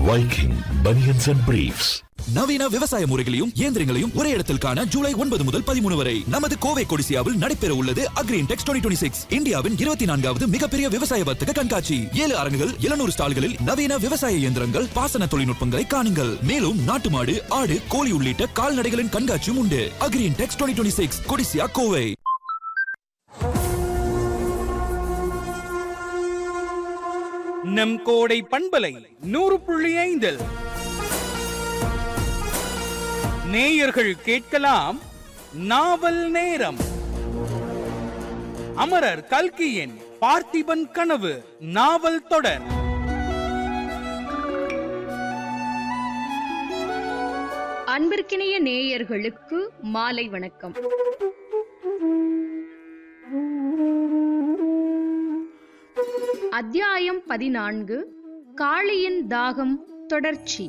Viking Bunions and Briefs. நவீன விவசாய முறைகளையும் இயந்திரங்களையும் ஒரே இடத்தில் காண ஜூலை ஒன்பது முதல் பதிமூணு வரை நமது கோவை கொடிசியாவில் நடைபெற உள்ளது அக்ரீன் டெக்ஸ் டுவெண்ட்டி சிக்ஸ் இந்தியாவின் இருபத்தி நான்காவது மிகப்பெரிய விவசாய வர்த்தக கண்காட்சி ஏழு அரங்குகள் எழுநூறு ஸ்டால்களில் நவீன விவசாய இயந்திரங்கள் பாசன தொழில்நுட்பங்களை காணுங்கள் மேலும் நாட்டு மாடு ஆடு கோழி உள்ளிட்ட கால்நடைகளின் கண்காட்சியும் உண்டு Agri Intex twenty six Codissia Kovai நம் கோடை பண்பலை நூறு புள்ளி ஐந்தில் நேயர்கள் கேட்கலாம் நாவல் நேரம் அமரர் கல்கியின் பார்த்திபன் கனவு நாவல் தொடர் அன்பிற்கினிய நேயர்களுக்கு மாலை வணக்கம் அத்தியாயம் பதினான்கு காளியின் தாகம் தொடர்ச்சி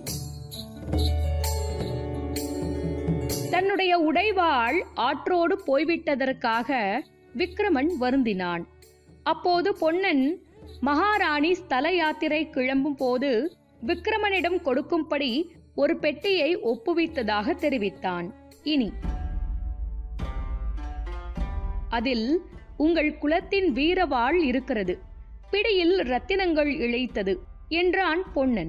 தன்னுடைய உடைவாள் ஆற்றோடு போய்விட்டதற்காக விக்ரமன் வருந்தினான் அப்போது பொன்னன் மகாராணி ஸ்தல யாத்திரை கிளம்பும் போது விக்ரமனிடம் கொடுக்கும்படி ஒரு பெட்டியை ஒப்புவித்ததாக தெரிவித்தான் இனி அதில் உங்கள் குலத்தின் வீரவாள் இருக்கிறது பிடியில் ரத்தினங்கள் இழைத்தது என்றான் பொன்னன்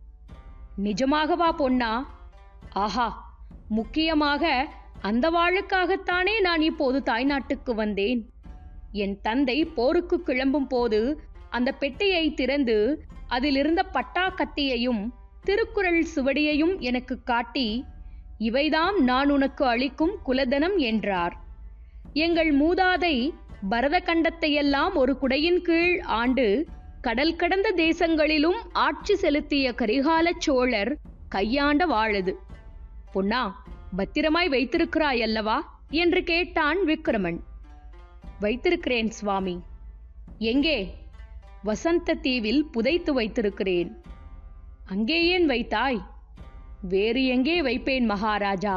நிஜமாகவா பொன்னா ஆஹா முக்கியமாக அந்த வாளுக்காகத்தானே நான் இப்போது தாய்நாட்டுக்கு வந்தேன் என் தந்தை போருக்கு கிளம்பும் போது அந்த பெட்டியை திறந்து அதிலிருந்த பட்டா கத்தியையும் திருக்குறள் சுவடியையும் எனக்கு காட்டி இவைதாம் நான் உனக்கு அளிக்கும் குலதனம் என்றார் எங்கள் மூதாதை பரத கண்டத்தையெல்லாம் ஒரு குடையின் கீழ் ஆண்டு கடல் கடந்த தேசங்களிலும் ஆட்சி செலுத்திய கரிகால சோழர் கையாண்ட வாழது பொன்னா பத்திரமாய் வைத்திருக்கிறாய் அல்லவா என்று கேட்டான் விக்ரமன் வைத்திருக்கிறேன் சுவாமி எங்கே வசந்த தீவில் புதைத்து வைத்திருக்கிறேன் அங்கே ஏன் வைத்தாய் வேறு எங்கே வைப்பேன் மகாராஜா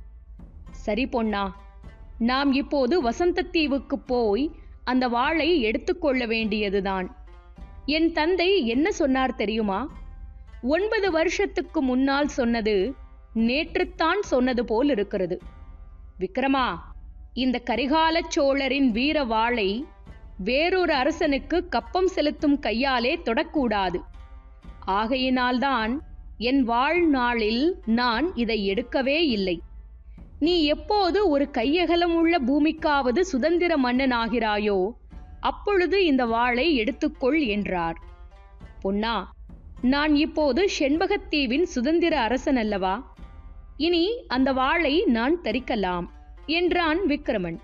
சரி பொன்னா நாம் இப்போது வசந்தத்தீவுக்கு போய் அந்த வாளை எடுத்துக்கொள்ள வேண்டியதுதான் என் தந்தை என்ன சொன்னார் தெரியுமா ஒன்பது வருஷத்துக்கு முன்னால் சொன்னது நேற்றுத்தான் சொன்னது போல் இருக்கிறது விக்ரமா இந்த கரிகால சோழரின் வீர வாளை வேறொரு அரசனுக்கு கப்பம் செலுத்தும் கையாலே தொடக்கூடாது ஆகையினால்தான் என் வாழ்நாளில் நான் இதை எடுக்கவே இல்லை நீ எப்போது ஒரு கையகலம் உள்ள பூமிக்காவது சுதந்திர மன்னனாகிறாயோ அப்பொழுது இந்த வாளை எடுத்துக்கொள் என்றார் பொன்னா நான் இப்போது செண்பகத்தீவின் சுதந்திர அரசன் அல்லவா இனி அந்த வாளை நான் தரிக்கலாம் என்றான் விக்ரமன்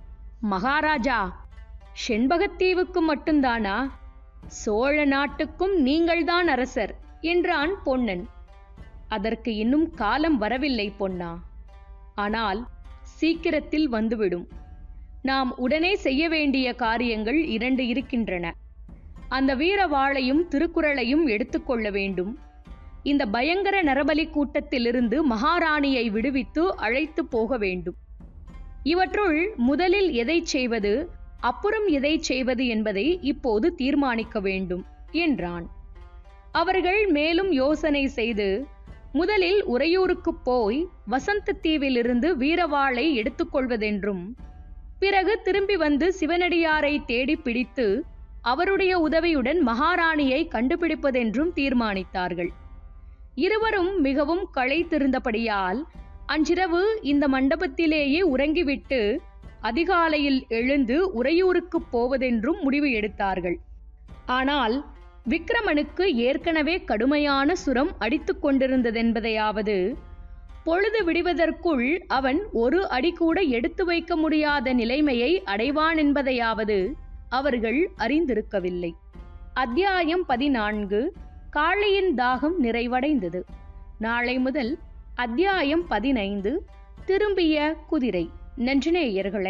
மகாராஜா செண்பகத்தீவுக்கு மட்டும்தானா சோழ நாட்டுக்கும் நீங்கள்தான் அரசர் என்றான் பொன்னன் அதற்கு இன்னும் காலம் வரவில்லை பொன்னா ஆனால் சீக்கிரத்தில் வந்துவிடும் நாம் உடனே செய்ய வேண்டிய காரியங்கள் இரண்டு இருக்கின்றன அந்த வீரவாளையும் திருக்குறளையும் எடுத்துக்கொள்ள வேண்டும் இந்த பயங்கர நரபலி கூட்டத்திலிருந்து மகாராணியை விடுவித்து அழைத்து போக வேண்டும் இவற்றுள் முதலில் எதை செய்வது அப்புறம் எதை செய்வது என்பதை இப்போது தீர்மானிக்க வேண்டும் என்றான் அவர்கள் மேலும் யோசனை செய்து முதலில் உறையூருக்கு போய் வசந்த தீவிலிருந்து வீரவாளை எடுத்துக்கொள்வதென்றும் பிறகு திரும்பி வந்து சிவனடியாரை தேடி பிடித்து அவருடைய உதவியுடன் மகாராணியை கண்டுபிடிப்பதென்றும் தீர்மானித்தார்கள் இருவரும் மிகவும் களைத்திருந்தபடியால் அன்றிரவு இந்த மண்டபத்திலேயே உறங்கிவிட்டு அதிகாலையில் எழுந்து உறையூருக்குப் போவதென்றும் முடிவு எடுத்தார்கள் ஆனால் விக்ரமனுக்கு ஏற்கனவே கடுமையான சுரம் அடித்துக் கொண்டிருந்ததென்பதையாவது பொழுது விடுவதற்குள் அவன் ஒரு அடி கூட எடுத்து வைக்க முடியாத நிலைமையை அடைவான் என்பதையாவது அவர்கள் அறிந்திருக்கவில்லை அத்தியாயம் பதினான்கு காளையின் தாகம் நிறைவடைந்தது நாளை முதல் அத்தியாயம் பதினைந்து திரும்பிய குதிரை நன்றினேயர்களே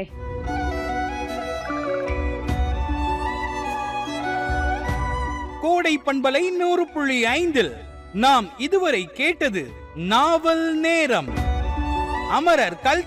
கோடை பண்பலை நூறு புள்ளி ஐந்தில் நாம் இதுவரை கேட்டது நாவல் நேரம் அமரர் கல்